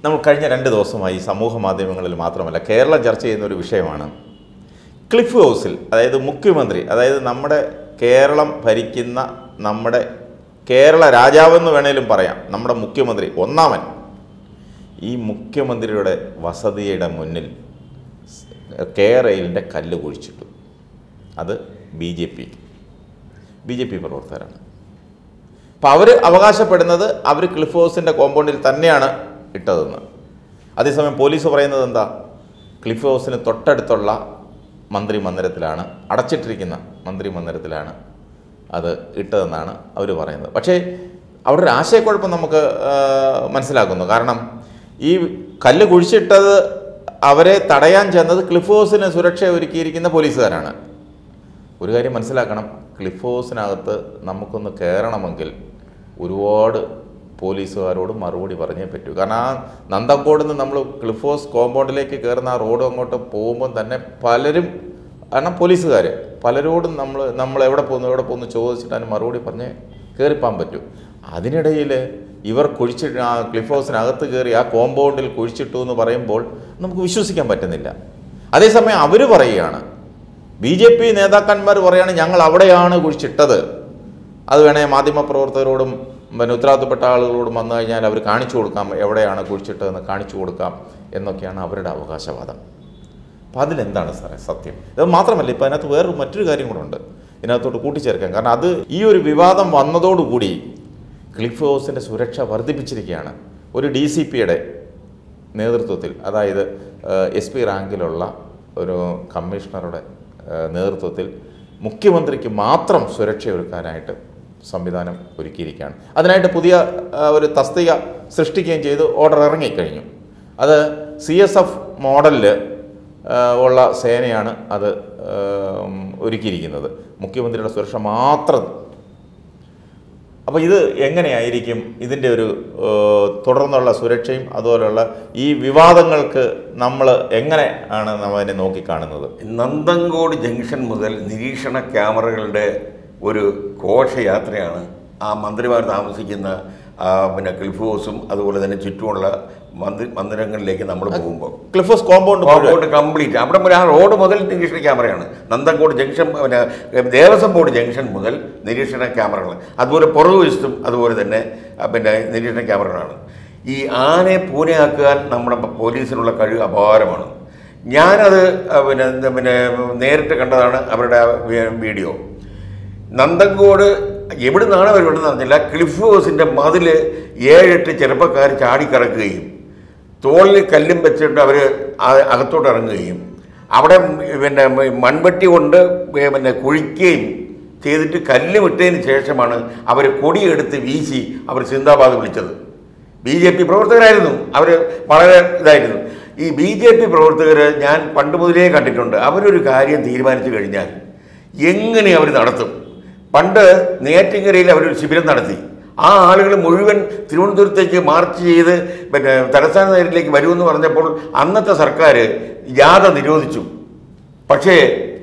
നമ്മൾ കഴിഞ്ഞ രണ്ട് ദിവസമായി സമൂഹ മാധ്യമങ്ങളിൽ മാത്രമല്ല കേരളം ചർച്ച ചെയ്യുന്ന ഒരു വിഷയമാണ് ക്ലിഫ് ഹൗസിൽ അതായത് മുഖ്യമന്ത്രി അതായത് നമ്മുടെ കേരളം ഭരിക്കുന്ന നമ്മുടെ കേരള രാജാവെന്ന് വേണേലും പറയാം നമ്മുടെ മുഖ്യമന്ത്രി ഒന്നാമൻ ഈ മുഖ്യമന്ത്രിയുടെ വസതിയുടെ മുന്നിൽ കേരളിൻ്റെ കല്ല് കുഴിച്ചിട്ടു അത് B J P B J P പ്രവർത്തകരാണ് അപ്പം അവർ അവകാശപ്പെടുന്നത് അവർ ക്ലിഫ് ഹൗസിൻ്റെ കോമ്പൗണ്ടിൽ തന്നെയാണ് ഇട്ടതെന്ന് അതേസമയം പോലീസ് പറയുന്നത് എന്താ ക്ലിഫ് ഹൗസിന് തൊട്ടടുത്തുള്ള മന്ത്രി മന്ദിരത്തിലാണ് അടച്ചിട്ടിരിക്കുന്ന മന്ത്രി മന്ദിരത്തിലാണ് അത് ഇട്ടതെന്നാണ് അവർ പറയുന്നത് പക്ഷേ അവിടെ ഒരു ആശയക്കുഴപ്പം നമുക്ക് ആ, മനസ്സിലാക്കുന്നു കാരണം ഈ കല്ല് കുഴിച്ചിട്ടത് അവരെ തടയാൻ ചെന്നത് ക്ലിഫ് ഹൗസിന് സുരക്ഷ ഒരുക്കിയിരിക്കുന്ന പോലീസുകാരാണ് ഒരു കാര്യം മനസ്സിലാക്കണം ക്ലിഫ് ഹൗസിനകത്ത് നമുക്കൊന്ന് കയറണമെങ്കിൽ ഒരുപാട് പോലീസുകാരോട് മറുപടി പറഞ്ഞേ പറ്റൂ കാരണം ആ നന്തക്കോട് നിന്ന് നമ്മൾ ക്ലിഫ് ഹൗസ് കോമ്പൗണ്ടിലേക്ക് കയറുന്ന ആ റോഡ് അങ്ങോട്ട് പോകുമ്പോൾ തന്നെ പലരും കാരണം പോലീസുകാർ പലരോടും നമ്മൾ നമ്മൾ എവിടെ പോകുന്നു എവിടെ പോകുന്നു ചോദിച്ചിട്ട് അതിന് മറുപടി പറഞ്ഞ് കയറിപ്പോകാൻ പറ്റൂ അതിനിടയിൽ ഇവർ കുഴിച്ചിട്ട് ആ ക്ലിഫ് ഹൗസിനകത്ത് കയറി ആ കോമ്പൗണ്ടിൽ കുഴിച്ചിട്ടു എന്ന് പറയുമ്പോൾ നമുക്ക് വിശ്വസിക്കാൻ പറ്റുന്നില്ല അതേസമയം അവർ പറയുകയാണ് ബി ജെ പി നേതാക്കന്മാർ പറയുകയാണ് ഞങ്ങൾ അവിടെയാണ് കുഴിച്ചിട്ടത് അത് വേണേൽ മാധ്യമപ്രവർത്തകരോടും പിന്നെ ഉത്തരവാദിത്തപ്പെട്ട ആളുകളോടും വന്നു കഴിഞ്ഞാൽ അവർ കാണിച്ചു കൊടുക്കാം എവിടെയാണ് കുഴിച്ചിട്ടതെന്ന് കാണിച്ചു കൊടുക്കാം എന്നൊക്കെയാണ് അവരുടെ അവകാശവാദം അപ്പം അതിലെന്താണ് സാറേ സത്യം ഇത് മാത്രമല്ല ഇപ്പം അതിനകത്ത് വേറൊരു മറ്റൊരു കാര്യം കൂടെ ഉണ്ട് ഇതിനകത്തോട്ട് കൂട്ടിച്ചേർക്കാൻ കാരണം അത് ഈ ഒരു വിവാദം വന്നതോടുകൂടി ക്ലിഫ് ഹൗസിൻ്റെ സുരക്ഷ വർദ്ധിപ്പിച്ചിരിക്കുകയാണ് ഒരു ഡി സി പിയുടെ നേതൃത്വത്തിൽ അതായത് എസ് പി റാങ്കിലുള്ള ഒരു കമ്മീഷണറുടെ ഏഹ്, നേതൃത്വത്തിൽ മുഖ്യമന്ത്രിക്ക് മാത്രം സുരക്ഷ ഒരുക്കാനായിട്ട് സംവിധാനം ഒരുക്കിയിരിക്കുകയാണ് അതിനായിട്ട് പുതിയ ആ, ഒരു തസ്തിക സൃഷ്ടിക്കുകയും ചെയ്ത് ഓർഡർ ഇറങ്ങിക്കഴിഞ്ഞു അത് സി എസ് എഫ് മോഡലിൽ ഉള്ള സേനയാണ് അത് ഏം, ഒരുക്കിയിരിക്കുന്നത് മുഖ്യമന്ത്രിയുടെ സുരക്ഷ മാത്രം അപ്പോൾ ഇത് എങ്ങനെയായിരിക്കും ഇതിൻ്റെ ഒരു ഏഹ്, തുടർന്നുള്ള സുരക്ഷയും അതുപോലെയുള്ള ഈ വിവാദങ്ങൾക്ക് നമ്മൾ എങ്ങനെ ആണ് നമ്മൾ അതിനെ നോക്കിക്കാണുന്നത് നന്തങ്കോട് ജംഗ്ഷൻ മുതൽ നിരീക്ഷണ ക്യാമറകളുടെ ഒരു ഘോഷയാത്രയാണ് ആ മന്ത്രിമാർ താമസിക്കുന്ന ആ, പിന്നെ ക്ലിഫ് ഹൗസും അതുപോലെ തന്നെ ചുറ്റുമുള്ള മന്ദിര മന്ദിരങ്ങളിലേക്ക് നമ്മൾ പോകുമ്പോൾ ക്ലിഫ് ഹൗസ് കോമ്പൗണ്ട് മുഴുവൻ കോമ്പൗണ്ട് കംപ്ലീറ്റ് അവിടെ മുതൽ ആ റോഡ് മുതൽ നിരീക്ഷണ ക്യാമറയാണ് നന്തങ്കോട് ജംഗ്ഷൻ പിന്നെ ദേവസ്വം ബോർഡ് ജംഗ്ഷൻ മുതൽ നിരീക്ഷണ ക്യാമറകൾ അതുപോലെ പുറകുവശത്തും അതുപോലെ തന്നെ ആ, പിന്നെ നിരീക്ഷണ ക്യാമറകളാണ് ഈ ആനയെ പൂനെയാക്കാൻ നമ്മുടെ പോലീസിനുള്ള കഴിവ് അപാരമാണ് ഞാനത് ആ, പിന്നെ എന്താ പിന്നെ നേരിട്ട് കണ്ടതാണ് അവരുടെ ആ വി- വീഡിയോ നന്തങ്കോട് എവിടെ നിന്നാണ് അവർ ഇവിടെ അറിഞ്ഞില്ല ക്ലിഫ് ഹൗസിൻ്റെ മതിൽ ഏഴെട്ട് ചെറുപ്പക്കാർ ചാടിക്കിടക്കുകയും തോളിൽ കല്ലും വെച്ചിട്ട് അവർ അകത്തോട്ട് ഇറങ്ങുകയും അവിടെ പിന്നെ മൺവെട്ടി കൊണ്ട് പിന്നെ കുഴിക്കുകയും ചെയ്തിട്ട് കല്ല് വിട്ടതിന് ശേഷമാണ് അവർ കൊടിയെടുത്ത് വീശി അവർ സിന്ദാബാദ് വിളിച്ചത് ബി ജെ പി പ്രവർത്തകരായിരുന്നു അവർ വളരെ ഇതായിരുന്നു ഈ ബി ജെ പി പ്രവർത്തകർ ഞാൻ പണ്ട് മുതലേ കണ്ടിട്ടുണ്ട് അവരൊരു കാര്യം തീരുമാനിച്ചു കഴിഞ്ഞാൽ എങ്ങനെ അവർ നടത്തും പണ്ട് നെയ്യാറ്റിൻകരയിൽ അവരൊരു ശിബിരം നടത്തി ആ ആളുകൾ മുഴുവൻ തിരുവനന്തപുരത്തേക്ക് മാർച്ച് ചെയ്ത് പിന്നെ തലസ്ഥാന നഗരത്തിലേക്ക് വരുമെന്ന് പറഞ്ഞപ്പോൾ അന്നത്തെ സർക്കാർ ജാഥ നിരോധിച്ചു പക്ഷേ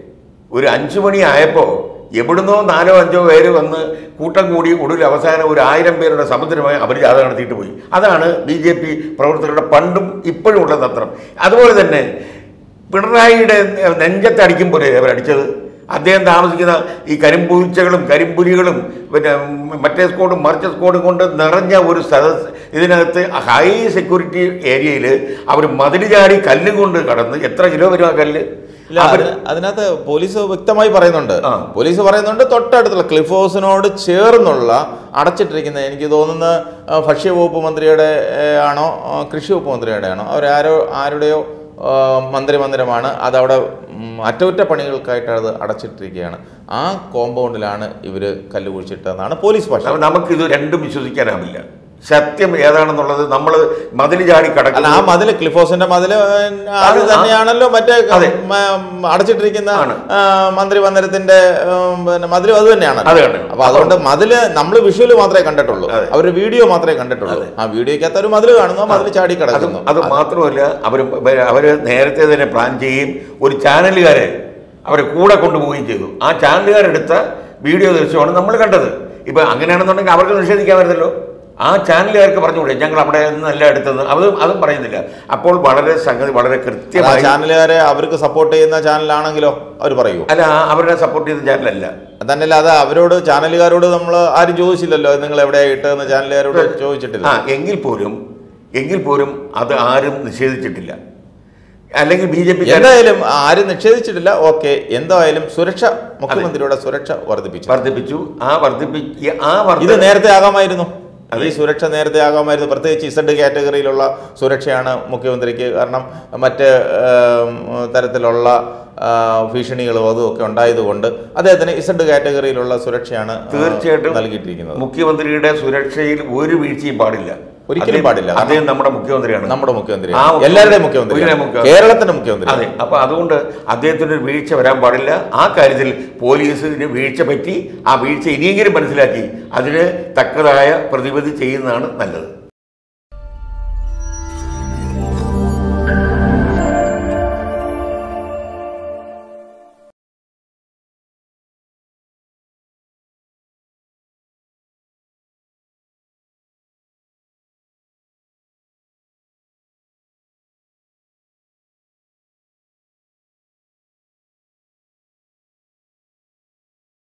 ഒരു അഞ്ചു മണി ആയപ്പോൾ എവിടുന്നോ നാലോ അഞ്ചോ പേര് വന്ന് കൂട്ടം കൂടി ഒടുവിൽ അവസാനം ഒരു ആയിരം പേരുടെ സമുദ്രമായി അവർ ജാഥ നടത്തിയിട്ട് പോയി അതാണ് ബി ജെ പി പ്രവർത്തകരുടെ പണ്ടും ഇപ്പോഴും ഉള്ള തന്ത്രം അതുപോലെ തന്നെ പിണറായിയുടെ നെഞ്ചത്തടിക്കും പോലെ അവരടിച്ചത് അദ്ദേഹം താമസിക്കുന്ന ഈ കരിമ്പൂച്ചകളും കരിമ്പുലികളും പിന്നെ മറ്റേ സ്കോഡും മറിച്ച സ്കോഡും കൊണ്ട് നിറഞ്ഞ ഒരു സദസ് ഇതിനകത്ത് ഹൈ സെക്യൂരിറ്റി ഏരിയയിൽ അവർ മതിൽ ചാടി കല്ലും കൊണ്ട് കടന്ന് എത്ര കിലോ വരും ആ കല്ല് ഇല്ല അവര് അത് അതിനകത്ത് പോലീസ് വ്യക്തമായി പറയുന്നുണ്ട് ആ. പോലീസ് പറയുന്നുണ്ട് തൊട്ടടുത്തുള്ള ക്ലിഫ് ഹൗസിനോട് ചേർന്നുള്ള അടച്ചിട്ടിരിക്കുന്ന എനിക്ക് തോന്നുന്ന ആ, ഭക്ഷ്യവകുപ്പ് മന്ത്രിയുടെ ഏ, ആണോ ആ, കൃഷി വകുപ്പ് മന്ത്രിയുടെ ആണോ അവരാരോ ആരുടെയോ ആ, മന്ത്രിമന്ദിരമാണ് അതവിടെ ഉം, അറ്റകുറ്റപ്പണികൾക്കായിട്ട് അത് അടച്ചിട്ടിരിക്കുകയാണ് ആ കോമ്പൗണ്ടിലാണ് ഇവർ കല്ല് കുഴിച്ചിട്ടതെന്നാണ് പോലീസ് ഭാഷ അപ്പൊ നമുക്കിത് രണ്ടും വിശ്വസിക്കാനാവില്ല സത്യം ഏതാണെന്നുള്ളത് നമ്മൾ മതിൽ ചാടി അല്ല കടക്കുന്നു ആ മതില് ക്ലിഫ് ഹൗസിന്റെ മതില് അത് അത് ആ- തന്നെയാണല്ലോ മറ്റേ അതെ. മ- അടച്ചിട്ടിരിക്കുന്ന ആണ്. ആ, മന്ത്രി മന്ദിരത്തിന്റെ ഉം, പിന്നെ മതിലും അത് തന്നെയാണ് അത് തന്നെ. അപ്പൊ അതുകൊണ്ട് മതില് നമ്മൾ വിഷ്വല് മാത്രമേ കണ്ടിട്ടുള്ളൂ അതെ. അവര് വീഡിയോ മാത്രമേ കണ്ടിട്ടുള്ളൂ ആ വീഡിയോക്കകത്ത് ഒരു മതില് കാണുന്നു ആ മതില് ചാടി അത് കിടക്കുന്നു അത് മാത്രമല്ല അവർ അവർ നേരത്തെ തന്നെ പ്ലാൻ ചെയ്യുകയും ഒരു ചാനലുകാരെ അവരെ കൂടെ കൊണ്ടുപോവുകയും ചെയ്തു ആ ചാനലുകാരെടുത്ത വീഡിയോ ദൃശ്യമാണ് നമ്മൾ കണ്ടത് ഇപ്പം അങ്ങനെയാണെന്നുണ്ടെങ്കിൽ അവർക്ക് നിഷേധിക്കാൻ വരുന്നല്ലോ ആ ചാനലുകാർക്ക് പറഞ്ഞുകൂടെ ഞങ്ങൾ അവിടെ നിന്നല്ല എടുത്തത് അതും അതും പറയുന്നില്ല അപ്പോൾ വളരെ സംഗതി വളരെ അല്ല, ആ കൃത്യമായി ചാനലുകാരെ അവർക്ക് സപ്പോർട്ട് ചെയ്യുന്ന ചാനലാണെങ്കിലോ അവർ പറയൂ അല്ല ആ അവരെ സപ്പോർട്ട് ചെയ്ത ചാനലല്ല തന്നെയല്ല അത് അവരോട് ചാനലുകാരോട് നമ്മൾ ആരും ചോദിച്ചില്ലല്ലോ നിങ്ങൾ എവിടെയാ ഇട്ടതെന്ന് ചാനലുകാരോട് ചോദിച്ചിട്ടില്ല ആ എങ്കിൽ പോലും എങ്കിൽ പോലും അത് ആരും നിഷേധിച്ചിട്ടില്ല അല്ലെങ്കിൽ ബി ജെ പി എന്തായാലും ആരും നിഷേധിച്ചിട്ടില്ല ഓക്കെ എന്തായാലും സുരക്ഷ മുഖ്യമന്ത്രിയുടെ സുരക്ഷ വർദ്ധിപ്പിച്ചു വർദ്ധിപ്പിച്ചു ആ വർദ്ധിപ്പി ആ ഇത് വർദ്ധ നേരത്തെ ആകാമായിരുന്നു ഈ സുരക്ഷ നേരത്തെ ആകാമായിരുന്നു പ്രത്യേകിച്ച് ഇസഡ് കാറ്റഗറിയിലുള്ള സുരക്ഷയാണ് മുഖ്യമന്ത്രിക്ക് കാരണം മറ്റ് ഏം, തരത്തിലുള്ള ആ, ഭീഷണികളും അതും ഒക്കെ ഉണ്ടായതുകൊണ്ട് അദ്ദേഹത്തിന് ഇസഡ് കാറ്റഗറിയിലുള്ള സുരക്ഷയാണ് ആ, തീർച്ചയായിട്ടും നൽകിയിട്ടിരിക്കുന്നത് മുഖ്യമന്ത്രിയുടെ സുരക്ഷയിൽ ഒരു വീഴ്ചയും പാടില്ല ഒരിക്കലും അദ്ദേഹം- പാടില്ല. അദ്ദേഹം നമ്മുടെ മുഖ്യമന്ത്രിയാണ് നമ്മുടെ മുഖ്യമന്ത്രി ആ മുഖ്യമന്ത്രി- എല്ലാവരുടെയും മുഖ്യമന്ത്രി ഉയരെ മുഖ്യമന്ത്രി. കേരളത്തിന്റെ മുഖ്യമന്ത്രി അതെ അപ്പൊ അതുകൊണ്ട് അദ്ദേഹത്തിന് ഒരു വീഴ്ച വരാൻ പാടില്ല ആ കാര്യത്തിൽ പോലീസിന് വീഴ്ച പറ്റി ആ വീഴ്ച ഇനിയെങ്കിലും മനസ്സിലാക്കി അതിന് തക്കതായ പ്രതിവിധി ചെയ്യുന്നതാണ് നല്ലത്